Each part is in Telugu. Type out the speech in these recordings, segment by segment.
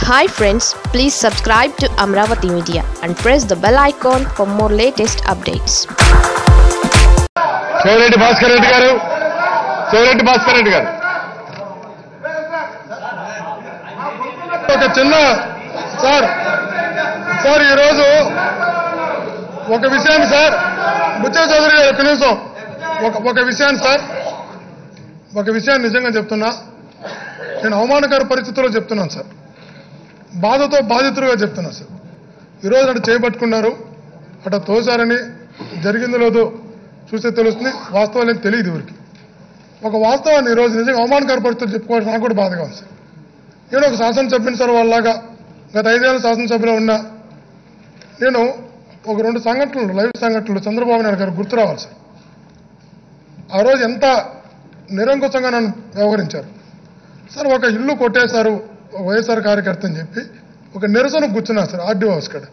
Hi friends please subscribe to Amaravati media and press the bell icon for more latest updates Soreddy Bhaskar Reddy గారు సోరెడ్డి భాస్కర్ రెడ్డి గారు ఒక చిన్న సార్ సార్ ఈరోజు ఒక విషయాన్ని సార్ బుచ్చ చౌదరి గారు ఒక నిమిషం ఒక ఒక విషయాన్ని సార్ ఒక విషయాన్ని నిజంగా చెప్తున్నా నేను అవమానకర పరిస్థితుల్లో చెప్తున్నాను సార్ బాధతో బాధితులుగా చెప్తున్నాను సార్ ఈరోజు అటు చేయబట్టుకున్నారు అటు తోసారని జరిగిందో లేదో చూస్తే తెలుస్తుంది వాస్తవాలు ఏం తెలియదు ఎవరికి ఒక వాస్తవాన్ని ఈరోజు నిజంగా అవమానకర పరిస్థితులు చెప్పుకోవాల్సి నాకు కూడా బాధగా ఉంది సార్ నేను ఒక శాసనసభ్యుని సార్ వాళ్ళలాగా గత ఐదేళ్ళ శాసనసభ్యులో ఉన్నా నేను ఒక రెండు సంఘటనలు లైవ్ సంఘటనలు చంద్రబాబు నాయుడు గారు గుర్తు రావాలి సార్ ఆ రోజు ఎంత నిరంకుశంగా నన్ను వ్యవహరించారు సార్ ఒక ఇల్లు కొట్టేశారు ఒక వైఎస్ఆర్ కార్యకర్త అని చెప్పి ఒక నిరసన కూర్చున్నారు సార్ ఆర్డీఓ హౌస్ కాడ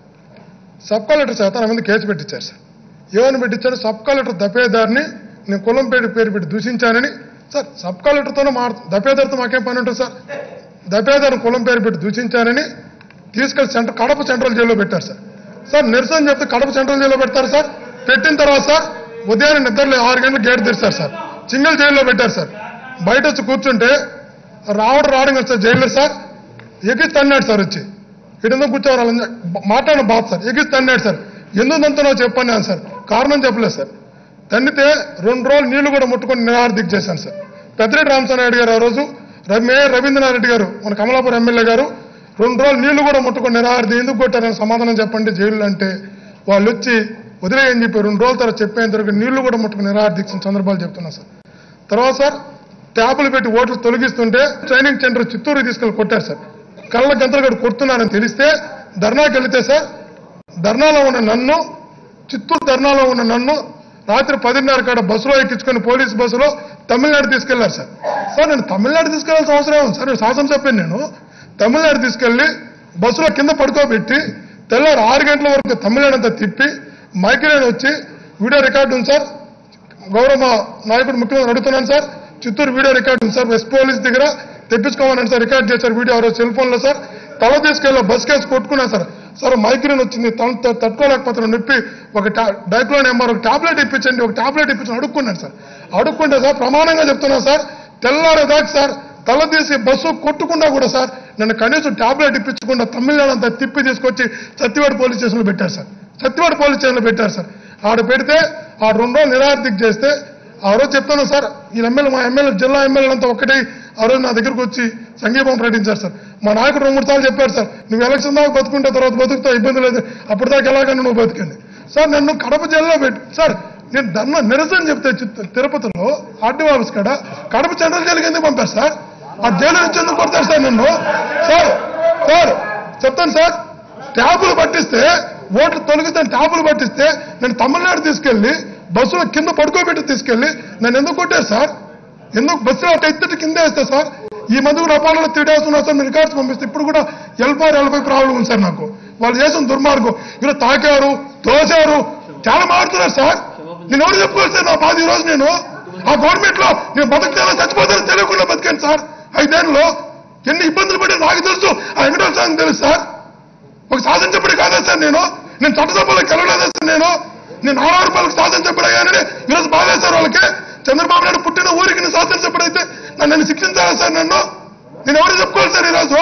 సబ్ కలెక్టర్ చేత నా మీద కేసు పెట్టించారు సార్ ఏమని పెట్టించారు సబ్ కలెక్టర్ దపేదారిని నేను కులం పేరు పేరు పెట్టి దూషించానని సార్ సబ్ కలెక్టర్తోనే మా దపేదారితో మాకేం పని ఉంటుంది సార్ దపేదారిని కులం పేరు పెట్టి దూషించానని తీసుకెళ్లి సెంటర్ కడప సెంట్రల్ జైల్లో పెట్టారు సార్ సార్ నిరసన చెప్తే కడప సెంట్రల్ జైల్లో పెడతారు సార్ పెట్టిన తర్వాత సార్ ఉదయాన్నే నిద్రలే ఆరు గంటలకు గేట్ తెరిచారు సార్ సింగిల్ జైల్లో పెట్టారు సార్ బయట వచ్చి కూర్చుంటే రావడం రావడం కదా సార్ జైల్లో సార్ ఎగిసి తన్నాడు సార్ వచ్చి ఇటంతా కూర్చోవాలి వాళ్ళని మాట్లాడిన బాధ సార్ ఎగిసి తన్నాడు సార్ ఎందుకంతనో చెప్పాను సార్ కారణం చెప్పలేదు సార్ తన్నితే రెండు రోజులు నీళ్లు కూడా ముట్టుకొని నిరాహార దిగ్ చేశాను సార్ పెద్దిరెడ్డి రామచంద్రనాయుడు గారు ఆ రోజు ర- మేయర్ రవీంద్రనాథ్ రెడ్డి గారు మన కమలాపురం ఎమ్మెల్యే గారు రెండు రోజులు నీళ్లు కూడా ముట్టుకొని నిరాహార దిగ్ ఎందుకు కొట్టారని సమాధానం చెప్పండి జైలు అంటే వాళ్ళు వచ్చి వదిలేయని చెప్పి రెండు రోజుల తర్వాత చెప్పేంత వరకు నీళ్లు కూడా ముట్టుకొని నిరాహార దీక్ష సందర్భాలు చెప్తున్నా సార్ తర్వాత సార్ ట్యాపులు పెట్టి ఓట్లు తొలగిస్తుంటే ట్రైనింగ్ సెంటర్ చిత్తూరు తీసుకెళ్లి కొట్టారు సార్ కళ్ళ గంతలు కూడా కొడుతున్నారని తెలిస్తే ధర్నాకి వెళితే సార్ ధర్నాలో ఉన్న నన్ను చిత్తూరు ధర్నాలో ఉన్న నన్ను రాత్రి పదిన్నర కాడ బస్సులో ఎక్కించుకొని పోలీస్ బస్సులో తమిళనాడు తీసుకెళ్లారు సార్ సార్ నేను తమిళనాడు తీసుకెళ్లాల్సిన అవసరం ఏముంది సార్ నేను శాసనసభ్యుని నేను తమిళనాడు తీసుకెళ్లి బస్సులో కింద పడుకోబెట్టి తెల్లారు ఆరు గంటల వరకు తమిళనాడు అంతా తిప్పి మైగ్రేన్ వచ్చి వీడియో రికార్డు ఉంది సార్ గౌరవ నాయకుడు ముఖ్యమంత్రి అడుగుతున్నాను సార్ చిత్తూరు వీడియో రికార్డు ఉంది సార్ వెస్ట్ పోలీస్ దగ్గర తెప్పించుకోమని సార్ రికార్డ్ చేశారు వీడియో ఆ రోజు సెల్ ఫోన్లో సార్ తల తీసుకెళ్ళి బస్ కేసు కొట్టుకున్నాను సార్ సార్ మైగ్రేన్ వచ్చింది తల త- తట్టుకోలేకపోతున్నాను నొప్పి ఒక డైక్లోన్ ఎంఆర్ ఒక టాబ్లెట్ ఇప్పించండి ఒక టాబ్లెట్ ఇప్పించండి అడుక్కున్నాను సార్ అడుక్కుంటే సార్ ప్రమాణంగా చెప్తున్నాను సార్ తెల్లారేదాకా సార్ తల తీసి బస్సు కొట్టుకున్నా కూడా సార్ నన్ను కనీసం టాబ్లెట్ ఇప్పించకుండా తమిళనాడు అంతా తిప్పి తీసుకొచ్చి సత్యవాడ పోలీస్ స్టేషన్లో పెట్టారు సార్ సత్యవాడ పోలీస్ స్టేషన్లో పెట్టారు సార్ ఆడ పెడితే ఆ రెండు రోజులు నిరార్థిక చేస్తే ఆ రోజు చెప్తాను సార్ ఈ ఎమ్మెల్యే మా ఎమ్మెల్యే జిల్లా ఎమ్మెల్యే అంతా ఒక్కటే ఆ రోజు నా దగ్గరకు వచ్చి సంఘీభం ప్రకటించారు సార్ మా నాయకుడు రెండు మూడు సార్లు చెప్పారు సార్ నువ్వు ఎలక్షన్ దాకా బతుకుంటే తర్వాత బతుకుతావు ఇబ్బంది లేదు అప్పటిదాకా ఎలాగైనా నువ్వు బతికండి సార్ నన్ను కడప జిల్లాలో పెట్టు సార్ నేను ధర్మ నిరసన చెప్తే చిత్త- తిరుపతిలో ఆర్డీ ఆఫీస్ కాడ కడప సెంట్రల్ జైలుకి ఎందుకు పంపారు సార్ ఆ జైలు నుంచి ఎందుకు కొడతారు సార్ నన్ను సార్ సార్ చెప్తాను సార్ ట్యాబులు పట్టిస్తే ఓట్లు తొలగితే ట్యాబులు పట్టిస్తే నేను తమిళనాడు తీసుకెళ్లి బస్సులో కింద పడుకోబెట్టి తీసుకెళ్లి నన్ను ఎందుకు కొట్టారు సార్ ఎందుకు బస్సులో అటు ఎత్తుటి కింద వేస్తే సార్ ఈ మంది కూడా అపాలలో త్రీ డేస్ ఉన్నారు సార్ మీరు రికార్డ్స్ పంపిస్తే ఇప్పుడు కూడా ఎల్ఫార్ ఎల్ఫై ప్రాబ్లం ఉంది సార్ నాకు వాళ్ళు చేసిన దుర్మార్గం ఇలా తాకారు తోసారు చాలా మారుతున్నారు సార్ నేను ఎవరు చెప్పుకోవాలి సార్ నా బాధ ఈ రోజు నేను ఆ గవర్నమెంట్ లో నేను బతకలేదా చచ్చిపోతానో తెలియకుండా బతికాను సార్ ఐదేళ్ళలో ఎన్ని ఇబ్బందులు పడి నాకు తెలుసు ఆ వెంకటేశ్వర స్వామికి తెలుసు సార్ ఒక శాసనసభ్యుడు కాదా సార్ నేను నేను చట్టసభలోకి వెళ్ళలేదా సార్ నేను నేను ఆరు రూపాయలకు శాసనసభ్యుడు అయ్యానని ఈరోజు బాధేశారు వాళ్ళకి చంద్రబాబు నాయుడు పుట్టిన ఊరికి నేను శాసనసభ్యుడు అయితే నన్ను నన్ను శిక్షించాలా సార్ నన్ను నేను ఎవరు చెప్పుకోవాలి సార్ ఈరోజు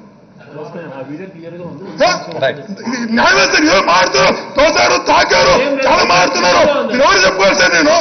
ఆ? ఇది న్యాయమే సార్ ఏమో మారుతున్నారు తోసారు తాకారు చాలా మారుతున్నారు నేను ఎవరు చెప్పుకోవాలి సార్ నేను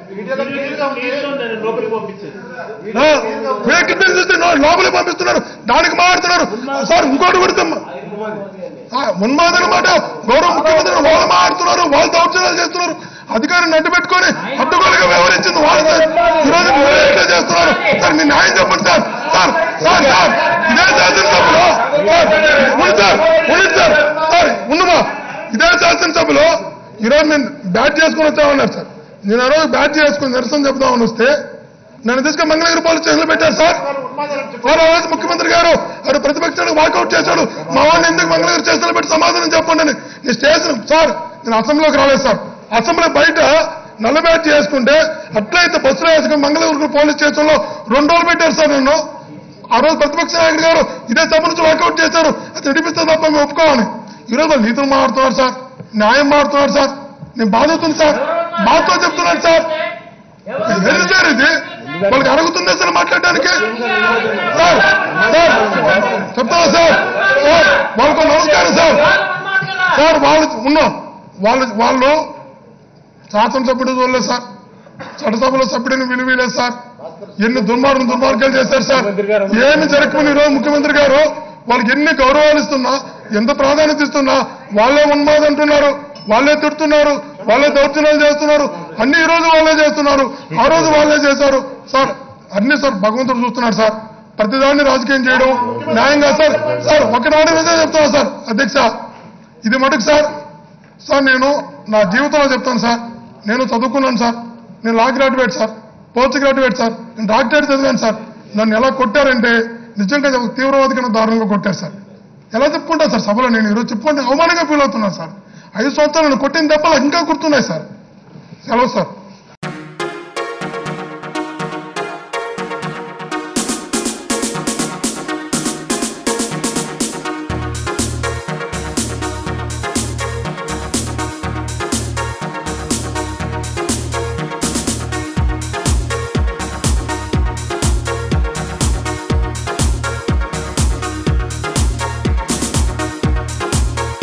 ఆ, ఫేక్ బిల్ చూస్తే నో- లోపలికి పంపిస్తున్నారు దానికి మారుతున్నారు సార్ ఇంకోటి కూడా తెమ్మ. ఆ, ఉన్మాదన మాట గౌరవ ముఖ్యమంత్రి వాళ్ళు మారుతున్నారు వాళ్ళు దౌర్జన్యాలు చేస్తున్నారు అధికారిని అడ్డు పెట్టుకొని అడ్డుగోలుగా వ్యవహరించింది వాళ్ళు సార్. ఈరోజు మీరు ఎట్లా చేస్తున్నారు సార్ మీ న్యాయం చెప్పండి సార్ సార్ సార్ సార్ ఇదే శాసనసభలో సార్ ఉండు సార్ ఉండు సార్ సార్ ఉండుమా ఇదే శాసనసభలో ఈరోజు నేను బ్యాట్ చేసుకుని వచ్చామన్నారు సార్ నేను ఆ రోజు బ్యాట్ చేసుకుని నిరసన చెప్దామని వస్తే నన్ను తీసుకుని మంగళగిరి పోలీస్ స్టేషన్లో పెట్టారు సార్ వారు ఆ రోజు ముఖ్యమంత్రి గారు వారు ప్రతిపక్షానికి వాకౌట్ చేశాడు మా వాడిని ఎందుకు మంగళగిరి స్టేషన్లో పెట్టి సమాధానం చెప్పండి అని నేను స్టేషన్ సార్ నేను అసెంబ్లీలోకి రాలేదు సార్ అసెంబ్లీ బయట నల్లబ్యాట్ చేసుకుంటే అట్లయితే బస్సులో వేసుకుని మంగళగిరి పోలీస్ స్టేషన్లో రెండు రోజులు పెట్టారు సార్ నన్ను ఆ రోజు ప్రతిపక్ష నాయకుడు గారు ఇదే సభ నుంచి వాకౌట్ చేశారు అది నడిపిస్తే తప్ప మేము ఒప్పుకోవాలి ఈరోజు వాళ్ళు నీతులు మాడుతున్నారు సార్ న్యాయం మాడుతున్నారు సార్ నేను బాధవుతుంది సార్ బాధతో చెప్తున్నాను సార్ ఏది సార్ ఇది వాళ్ళకి అడుగుతుంది అసలు మాట్లాడడానికి సార్ సార్ చెప్తాను సార్ సార్ వాళ్ళకు నమస్కారం సార్ సార్ వాళ్ళు ఉన్నాం వాళ్ళు వాళ్ళు శాసనసభ్యుడు చూడలేదు సార్ చట్టసభలో సభ్యుడిని విలువలేదు సార్ ఎన్ని దుర్మార్గం దుర్మార్గాలు చేశారు సార్ ఏమి జరగమని ఈరోజు ముఖ్యమంత్రి గారు వాళ్ళకి ఎన్ని గౌరవాలు ఇస్తున్నా ఎంత ప్రాధాన్యత ఇస్తున్నా వాళ్ళే ఉన్మాదం అంటున్నారు వాళ్ళే తిడుతున్నారు వాళ్ళే దౌర్జన్యాలు చేస్తున్నారు అన్ని ఈ రోజు వాళ్ళే చేస్తున్నారు ఆ రోజు వాళ్ళే చేశారు సార్ అన్ని సార్ భగవంతుడు చూస్తున్నాడు సార్ ప్రతిదాన్ని రాజకీయం చేయడం న్యాయంగా సార్ సార్ ఒకటి మాట నిజం చెప్తున్నా సార్ అధ్యక్ష ఇది మటుకు సార్ సార్ నేను నా జీవితంలో చెప్తాను సార్ నేను చదువుకున్నాను సార్ నేను law graduate sir post graduate sir నేను డాక్టరేట్ చదివాను సార్ నన్ను ఎలా కొట్టారంటే నిజంగా ఒక తీవ్రవాది కన్నా దారుణంగా కొట్టారు సార్ ఎలా చెప్పుకుంటా సార్ సభలో నేను ఈరోజు చెప్పుకుంటే అవమానంగా ఫీల్ అవుతున్నాను సార్ ఐదు సంవత్సరాలు నన్ను కొట్టిన దెబ్బలు ఇంకా గుర్తున్నాయి సార్ సెలవు సార్